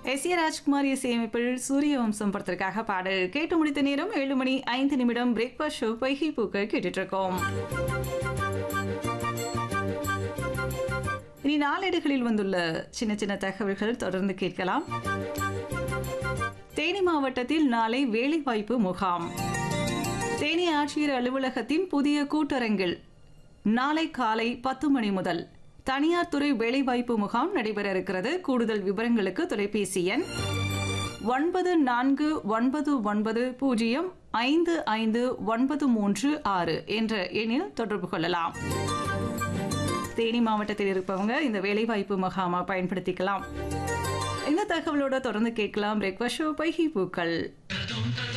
S A Rajkumar இசையமைப்பில் சூரிய வம்சம் படத்திற்காக பாடல் கேட்டு முடித்த நேரம் ஏழு மணி ஐந்து நிமிடம் பிரேக்ஃபாஸ்ட் ஷோ பைகி பூக்கள் கேட்டுட்டு இருக்கோம் இனி நாளேடுகளில் வந்துள்ள சின்ன சின்ன தகவல்கள் தொடர்ந்து கேட்கலாம் தேனி மாவட்டத்தில் நாளை வேலைவாய்ப்பு முகாம் தேனி ஆட்சியர் அலுவலகத்தின் புதிய கூட்டரங்கில் நாளை காலை பத்து மணி முதல் தனியார் துறை வேலைவாய்ப்பு முகாம் நடைபெற இருக்கிறது கூடுதல் விவரங்களுக்கு தொலைபேசி எண் ஒன்பது நான்கு ஒன்பது ஒன்பது பூஜ்ஜியம் ஐந்து ஐந்து ஒன்பது மூன்று ஆறு என்ற எண்ணில் தொடர்பு கொள்ளலாம் தேனி மாவட்டத்தில் இருப்பவங்க இந்த வேலைவாய்ப்பு முகாமை பயன்படுத்திக்கலாம் இந்த தகவலோட தொடர்ந்து கேட்கலாம் பிரேக்ஃபாஸ்ட் ஷோ பைகி பூக்கள்